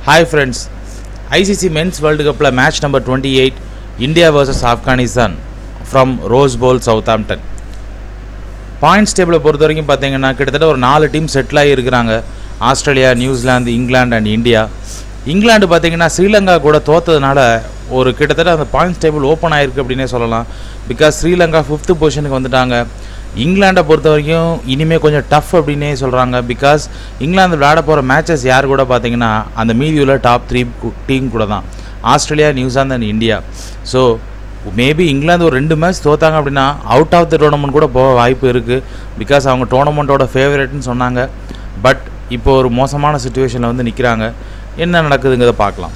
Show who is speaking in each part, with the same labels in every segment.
Speaker 1: hi friends ICC men's world கப்பில் match number twenty eight India versus Afghanistan from Rose Bowl Southampton points டேபிளை பொறுத்த வரைக்கும் பார்த்தீங்கன்னா கிட்டத்தட்ட ஒரு நாலு டீம் செட்டில் ஆகி இருக்கிறாங்க Australia New Zealand England and India England பார்த்தீங்கன்னா ஸ்ரீலங்கா கூட தோத்ததுனால ஒரு கிட்டத்தட்ட அந்த பாயிண்ட்ஸ் டேபிள் ஓப்பன் ஆயிருக்கு அப்படின்னே சொல்லலாம் பிகாஸ் ஸ்ரீலங்கா ஃபிஃப்த்து பொசிஷனுக்கு வந்துட்டாங்க இங்கிலாண்டை பொறுத்த வரைக்கும் இனிமேல் கொஞ்சம் டஃப் அப்படின்னே சொல்கிறாங்க பிகாஸ் இங்கிலாந்து விளையாட போகிற மேட்சஸ் யார் கூட பார்த்தீங்கன்னா அந்த மீதியுள்ள டாப் த்ரீ டீம் கூட தான் Australia New Zealand and India so maybe England ஒரு ரெண்டு மேட்ச் தோத்தாங்க அப்படின்னா அவுட் ஆஃப் த டோர்னமெண்ட் கூட போக வாய்ப்பு இருக்குது பிகாஸ் அவங்க டோர்னமெண்ட்டோட ஃபேவரட்னு சொன்னாங்க பட் இப்போ ஒரு மோசமான சுச்சுவேஷனில் வந்து நிற்கிறாங்க என்ன நடக்குதுங்கிறத பார்க்கலாம்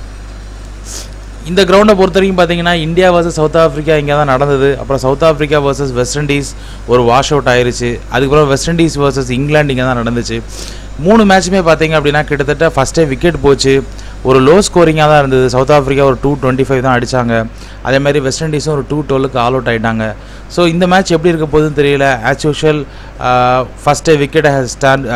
Speaker 1: இந்த கிரவுண்டை பொறுத்த வரைக்கும் பார்த்தீங்கன்னா இந்தியா வர்சஸ் சவுத் ஆஃப்ரிக்கா இங்கே தான் நடந்தது அப்புறம் South Africa versus West Indies ஒரு வாஷ் அவுட் ஆயிருச்சு அதுக்கப்புறம் வெஸ்ட் இண்டீஸ் வர்சஸ் இங்கிலாந்து இங்கே தான் நடந்துச்சு மூணு மேட்சுமே பார்த்தீங்க அப்படின்னா கிட்டத்தட்ட ஃபஸ்ட்டே விக்கெட் போச்சு ஒரு லோ ஸ்கோரிங்காக தான் இருந்தது சவுத் ஆஃப்ரிக்கா ஒரு டூ டுவெண்ட்டி ஃபைவ் தான் அடித்தாங்க அதே மாதிரி வெஸ்ட் இண்டீஸும் ஒரு டூ டுவெல்லுக்கு ஆல் அவுட் ஆகிட்டாங்க ஸோ இந்த மேட்ச் எப்படி இருக்க போகுதுன்னு தெரியல ஆஸ் யூஷுவல் ஃபஸ்ட்டே விக்கெட்டை ஸ்டாண்ட்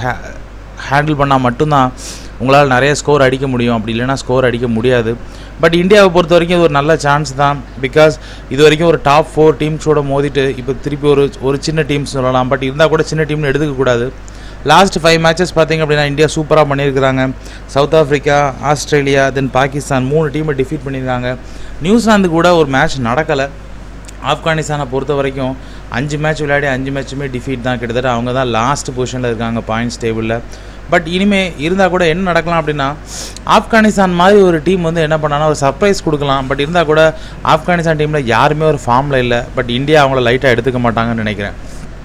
Speaker 1: ஹேண்டில் பண்ணால் மட்டும்தான் உங்களால் நிறைய ஸ்கோர் அடிக்க முடியும் அப்படி இல்லைன்னா ஸ்கோர் அடிக்க முடியாது பட் இந்தியாவை பொறுத்த வரைக்கும் இது ஒரு நல்ல சான்ஸ் தான் பிகாஸ் இது வரைக்கும் ஒரு டாப் ஃபோர் டீம்ஸோட மோதிட்டு இப்போ திருப்பி ஒரு ஒரு சின்ன டீம்ஸ் சொல்லலாம் பட் இருந்தால் கூட சின்ன டீம்னு எடுத்துக்கக்கூடாது லாஸ்ட் ஃபைவ் மேட்சஸ் பார்த்தீங்க அப்படின்னா இந்தியா சூப்பராக பண்ணியிருக்கிறாங்க South Africa Australia then Pakistan மூணு டீமை டிஃபீட் பண்ணியிருக்காங்க நியூசிலாந்து கூட ஒரு மேட்ச் நடக்கலை ஆப்கானிஸ்தானை பொறுத்த வரைக்கும் அஞ்சு மேட்ச் விளையாடி அஞ்சு மேட்சுமே டிஃபீட் தான் கிட்டத்தட்ட அவங்க தான் லாஸ்ட் பொசிஷனில் இருக்காங்க பாயிண்ட்ஸ் டேபிளில் பட் இனிமே இருந்தால் கூட என்ன நடக்கலாம் அப்படின்னா ஆப்கானிஸ்தான் மாதிரி ஒரு டீம் வந்து என்ன பண்ணாங்கன்னா ஒரு சர்ப்ரைஸ் கொடுக்கலாம் பட் இருந்தால் கூட ஆப்கானிஸ்தான் டீமில் யாருமே ஒரு ஃபார்மில் இல்லை பட் இந்தியா அவங்கள லைட்டாக எடுத்துக்க மாட்டாங்கன்னு நினைக்கிறேன்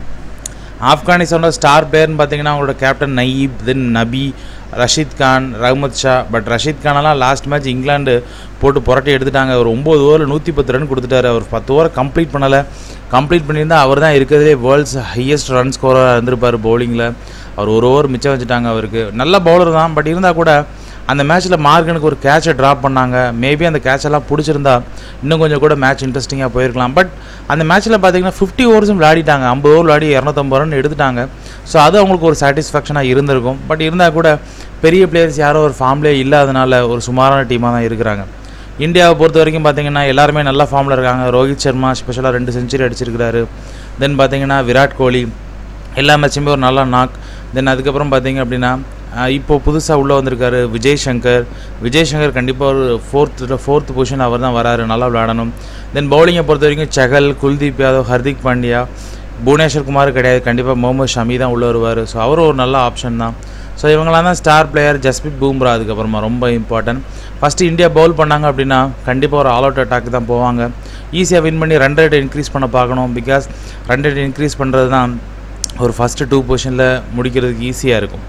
Speaker 1: ஆப்கானிஸ்தானோட ஸ்டார் பிளேயர்னு பார்த்தீங்கன்னா அவங்களோட captain Naib then Nabi Rashid Khan Rahmat Shah but Rashid கானெல்லாம் லாஸ்ட் மேட்ச் இங்கிலாந்து போட்டு புரட்டி எடுத்துட்டாங்க ஒரு ஒம்பது ஓவரில் நூற்றி பத்து ரன் கொடுத்துட்டாரு அவர் பத்து ஓவர் கம்ப்ளீட் பண்ணலை கம்ப்ளீட் பண்ணியிருந்தால் அவர் தான் இருக்கிறதுலே வேர்ல்ட்ஸ் ஹையஸ்ட் ரன் ஸ்கோராக இருந்திருப்பார் பவுலிங்கில் அவர் ஒரு ஓவர் மிச்சம் வச்சுட்டாங்க அவருக்கு நல்ல பவுலர் தான் பட் இருந்தால் கூட அந்த மேட்ச்சில் மார்கனுக்கு ஒரு கேட்சை ட்ராப் பண்ணாங்க மேபி அந்த கேட்செல்லாம் பிடிச்சிருந்தா இன்னும் கொஞ்சம் கூட மேட்ச் இன்ட்ரெஸ்டிங்காக போயிருக்கலாம் பட் அந்த மேட்ச்சில் பார்த்தீங்கன்னா ஃபிஃப்டி ஓவர்ஸும் விளையாடிட்டாங்க ஐம்பது ஓவர் விளையாடி இரநூத்தம்பது ரன் எடுத்துட்டாங்க ஸோ அது அவங்களுக்கு ஒரு சாட்டிஸ்ஃபேக்ஷனாக இருந்திருக்கும் பட் இருந்தால் கூட பெரிய பிளேயர்ஸ் யாரும் ஒரு ஃபார்ம்லேயே இல்லாதனால ஒரு சுமாரான டீமாக தான் இருக்கிறாங்க இந்தியாவை பொறுத்த வரைக்கும் பார்த்தீங்கன்னா எல்லாருமே நல்ல ஃபார்மில் இருக்காங்க ரோஹித் சர்மா ஸ்பெஷலாக ரெண்டு செஞ்சுரி அடிச்சிருக்கிறாரு தென் பார்த்தீங்கன்னா விராட் கோலி எல்லா மேட்சுமே ஒரு நல்ல நாக் தென் அதுக்கப்புறம் பார்த்தீங்க அப்படின்னா இப்போது புதுசாக உள்ளே வந்திருக்காரு விஜய் சங்கர் விஜய் சங்கர் கண்டிப்பாக ஒரு ஃபோர்த் ஃபோர்த் பொசிஷன் அவர் தான் வராரு நல்லா விளையாடணும் தென் பவுலிங்கை பொறுத்த வரைக்கும் சகல் குல்தீப் யாதவ் ஹர்திக் பாண்டியா புவனேஸ்வர் குமார் கிடையாது கண்டிப்பாக முகமது ஷமி தான் உள்ளே வருவார் ஸோ அவரும் ஒரு நல்ல ஆப்ஷன் தான் ஸோ இவங்களாம் தான் ஸ்டார் பிளேயர் ஜஸ்பித் பூம்ரா அதுக்கப்புறமா ரொம்ப இம்பார்ட்டன்ட் ஃபஸ்ட்டு இந்தியா பவுல் பண்ணாங்க அப்படின்னா கண்டிப்பாக ஒரு ஆல் அவுட் அட்டாக் தான் போவாங்க ஈஸியாக வின் பண்ணி ரன் ரேட் இன்க்ரீஸ் பண்ண பார்க்கணும் பிகாஸ் ரன் ரேட் இன்க்ரீஸ் பண்ணுறது தான் ஒரு ஃபஸ்ட்டு டூ பொசிஷனில் முடிக்கிறதுக்கு ஈஸியாக இருக்கும்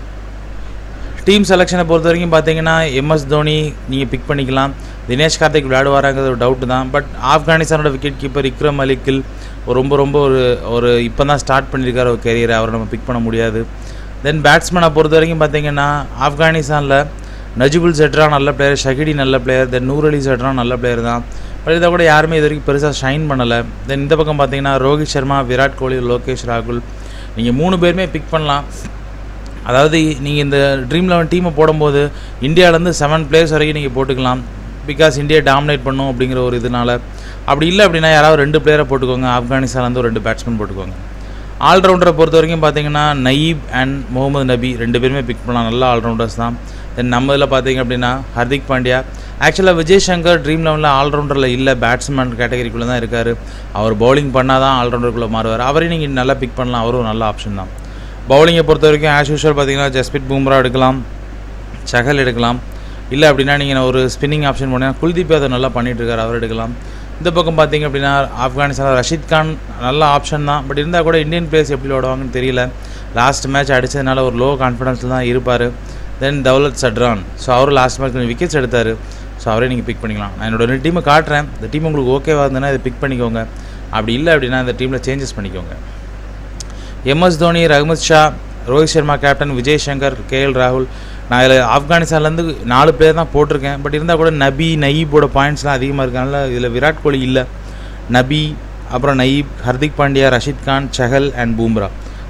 Speaker 1: டீம் செலெக்ஷனை பொறுத்த வரைக்கும் பார்த்தீங்கன்னா எம்எஸ் தோனி நீங்கள் பிக் பண்ணிக்கலாம் தினேஷ் கார்த்திக் விளையாடுவாராங்கிறது ஒரு டவுட்டு தான் பட் ஆப்கானிஸ்தானோட விக்கெட் கீப்பர் இக்ரம் அலிக்கில் ரொம்ப ரொம்ப ஒரு ஒரு இப்போ தான் ஸ்டார்ட் பண்ணியிருக்காரு ஒரு கெரியரை அவரை நம்ம பிக் பண்ண முடியாது தென் பேட்ஸ்மேனை பொறுத்த வரைக்கும் பார்த்தீங்கன்னா ஆப்கானிஸ்தானில் நஜிபுல் செட்ரா நல்ல பிளேயர் ஷகிடி நல்ல பிளேயர் தென் நூர் அலி செட்ரா நல்ல பிளேயர் தான் பட் இதை கூட யாருமே இது வரைக்கும் பெருசாக ஷைன் பண்ணலை தென் இந்த பக்கம் பார்த்தீங்கன்னா ரோஹித் சர்மா விராட் கோலி லோகேஷ் ராகுல் நீங்கள் மூணு பேருமே பிக் பண்ணலாம் அதாவது நீங்கள் இந்த ட்ரீம் லெவன் டீமை போடும்போது இந்தியாவிலேருந்து செவன் பிளேயர்ஸ் வரைக்கும் நீங்கள் போட்டுக்கலாம் பிகாஸ் இந்தியா டாமினேட் பண்ணும் அப்படிங்கிற ஒரு இதனால் அப்படி இல்லை அப்படின்னா யாராவது ரெண்டு பிளேயரை போட்டுக்கோங்க ஆப்கானிஸ்தான்லேருந்து ஒரு ரெண்டு பேட்ஸ்மேன் போட்டுக்கோங்க ஆல்ரவுண்டரை பொறுத்த வரைக்கும் பார்த்தீங்கன்னா நயீப் அண்ட் முகமது நபி ரெண்டு பேருமே பிக் பண்ணலாம் நல்ல ஆல்ரவுண்டர்ஸ் தான் தென் நம்ம இதில் பார்த்தீங்க அப்படின்னா ஹர்திக் பாண்டியா ஆக்சுவலாக விஜய் சங்கர் ட்ரீம் லெவனில் ஆல்ரவுண்டரில் இல்லை பேட்ஸ்மேன் கேட்டகரிக்குள்ளே தான் இருக்கார் அவர் பவுலிங் பண்ணால் தான் ஆல்ரவுண்டருக்குள்ளே மாறுவார் அவரையும் நீங்கள் நல்லா பிக் பண்ணலாம் அவரும் நல்ல ஆப்ஷன் தான் பவுலிங்கை பொறுத்த வரைக்கும் ஆஸ் யூஷுவல் பார்த்தீங்கன்னா ஜஸ்பித் பும்ரா எடுக்கலாம் சகல் எடுக்கலாம் இல்லை அப்படின்னா நீங்கள் ஒரு ஸ்பின்னிங் ஆப்ஷன் போனீங்கன்னா குல்தீப் யாதவ் நல்லா பண்ணிகிட்டு இருக்கார் அவர் எடுக்கலாம் இந்த பக்கம் பார்த்தீங்க அப்படின்னா ஆப்கானிஸ்தான் ரஷீத் கான் நல்ல ஆப்ஷன் தான் பட் இருந்தால் கூட இந்தியன் பிளேயர்ஸ் எப்படி விளாடுவாங்கன்னு தெரியல லாஸ்ட் மேட்ச் அடித்ததுனால ஒரு லோ கான்ஃபிடன்ஸில் தான் இருப்பார் தென் தௌலத் சட்ரான் ஸோ அவரும் லாஸ்ட் மேட்ச் கொஞ்சம் விக்கெட்ஸ் எடுத்தார் ஸோ அவரே நீங்கள் பிக் பண்ணிக்கலாம் நான் என்னோட ரெண்டு டீமை காட்டுறேன் இந்த டீம் உங்களுக்கு ஓகேவாக இருந்ததுன்னா இதை பிக் பண்ணிக்கோங்க அப்படி இல்லை அப்படின்னா இந்த டீமில் சேஞ்சஸ் பண்ணிக்கோங்க MS Dhoni Rahmat Shah Rohit Sharma captain Vijay Shankar K L ராகுல் நான் இதில் ஆப்கானிஸ்தான்லேருந்து நாலு பேர் தான் போட்டிருக்கேன் பட் இருந்தால் கூட நபி நயீபோட பாயிண்ட்ஸ்லாம் அதிகமாக இருக்கனால இதில் விராட் கோலி இல்லை நபி அப்புறம் நயீப் ஹர்திக் பாண்டியா ரஷீத் கான் சஹல் அண்ட் பூம்ரா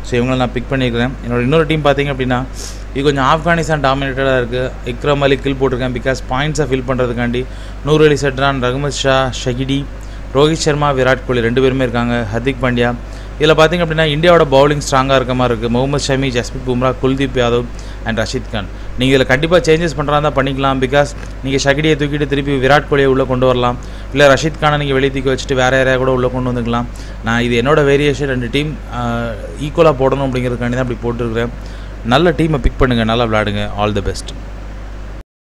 Speaker 1: ஸோ இவங்களை நான் பிக் பண்ணியிருக்கிறேன் என்னோட இன்னொரு டீம் பார்த்தீங்க அப்படின்னா இது கொஞ்சம் ஆப்கானிஸ்தான் டாமினேட்டடாக இருக்குது இக்ரம் அலி கில் போட்டிருக்கேன் பிகாஸ் பாயிண்ட்ஸை ஃபில் பண்ணுறதுக்காண்டி நூறு அலி சட்ரான் ரகுமத் ஷா ஷகிடி ரோஹித் சர்மா விராட் கோலி ரெண்டு பேருமே இருக்காங்க ஹர்திக் பாண்டியா இதில் பார்த்தீங்க அப்படின்னா இந்தியாவோட பவுலிங் ஸ்ட்ராங்காக இருக்க மாதிரி இருக்குது முகமது ஷமி ஜஸ்பித் பும்ரா குல்தீப் யாதவ் அண்ட் ரஷீத் கான் நீங்கள் இதில் கண்டிப்பாக சேஞ்சஸ் பண்ணுறதா தான் பண்ணிக்கலாம் பிகாஸ் நீங்கள் ஷகிடியை தூக்கிட்டு திருப்பி விராட் கோலியை உள்ளே கொண்டு வரலாம் இல்லை ரஷீத் கானை நீங்கள் வெளியே தூக்கி வச்சுட்டு வேறு யாரையா கூட உள்ளே கொண்டு வந்துக்கலாம் நான் இது என்னோட வேரியேஷன் ரெண்டு டீம் ஈக்குவலாக போடணும் அப்படிங்கிறதுக்காண்டி தான் அப்படி போட்டுருக்கிறேன் நல்ல டீமை பிக் பண்ணுங்கள் நல்லா விளையாடுங்க ஆல் தி பெஸ்ட்